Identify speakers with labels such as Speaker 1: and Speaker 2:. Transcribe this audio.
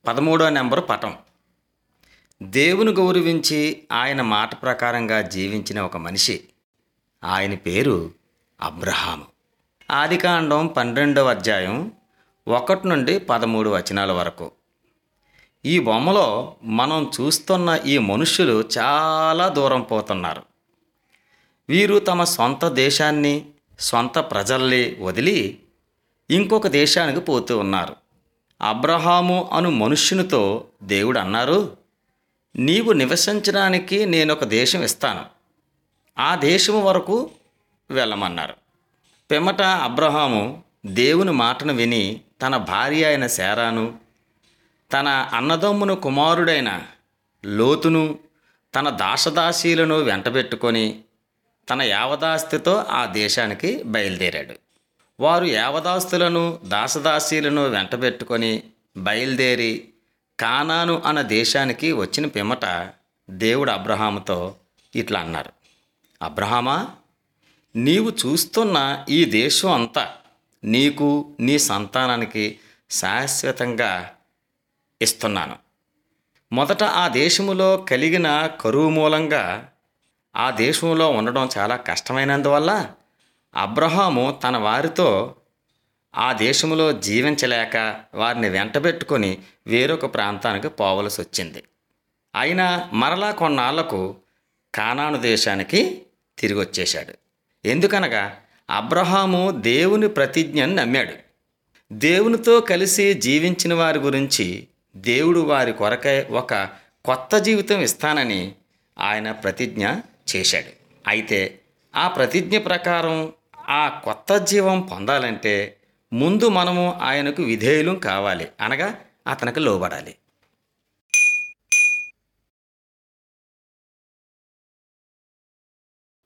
Speaker 1: పదమూడో నెంబరు పటం దేవుని గౌరవించి ఆయన మాట ప్రకారంగా జీవించిన ఒక మనిషి ఆయన పేరు అబ్రహాము ఆదికాండం పన్నెండవ అధ్యాయం ఒకటి నుండి పదమూడు వచనాల వరకు ఈ బొమ్మలో మనం చూస్తున్న ఈ మనుష్యులు చాలా దూరం పోతున్నారు వీరు తమ సొంత దేశాన్ని సొంత ప్రజల్ని వదిలి ఇంకొక దేశానికి పోతూ ఉన్నారు అబ్రహాము అను మనుష్యునితో దేవుడు అన్నారు నీవు నివసించడానికి నేను ఒక దేశం ఇస్తాను ఆ దేశం వరకు వెళ్ళమన్నారు పిమ్మట అబ్రహాము దేవుని మాటను విని తన భార్య అయిన శారాను తన అన్నదమ్మును కుమారుడైన లోతును తన దాసదాసీలను వెంటబెట్టుకొని తన యావదాస్తితో ఆ దేశానికి బయలుదేరాడు వారు యావదాస్తులను దాసదాసీలను వెంటబెట్టుకొని బయలుదేరి కానాను అన్న దేశానికి వచ్చిన పిమ్మట దేవుడు అబ్రహాముతో ఇట్లా అన్నారు అబ్రహామా నీవు చూస్తున్న ఈ దేశం అంతా నీకు నీ సంతానానికి శాశ్వతంగా ఇస్తున్నాను మొదట ఆ దేశములో కలిగిన కరువు మూలంగా ఆ దేశంలో ఉండడం చాలా కష్టమైనందువల్ల అబ్రహాము తన వారితో ఆ దేశంలో జీవించలేక వారిని వెంటబెట్టుకొని వేరొక ప్రాంతానికి పోవలసి వచ్చింది అయినా మరలా కొన్నాళ్లకు కానాను దేశానికి తిరిగి వచ్చేశాడు ఎందుకనగా అబ్రహాము దేవుని ప్రతిజ్ఞను నమ్మాడు దేవునితో కలిసి జీవించిన వారి గురించి దేవుడు వారి కొరకై ఒక కొత్త జీవితం ఇస్తానని ఆయన ప్రతిజ్ఞ చేశాడు అయితే ఆ ప్రతిజ్ఞ ప్రకారం ఆ కొత్త జీవం పొందాలంటే ముందు మనము ఆయనకు విధేయులం కావాలి అనగా అతనికి లోబడాలి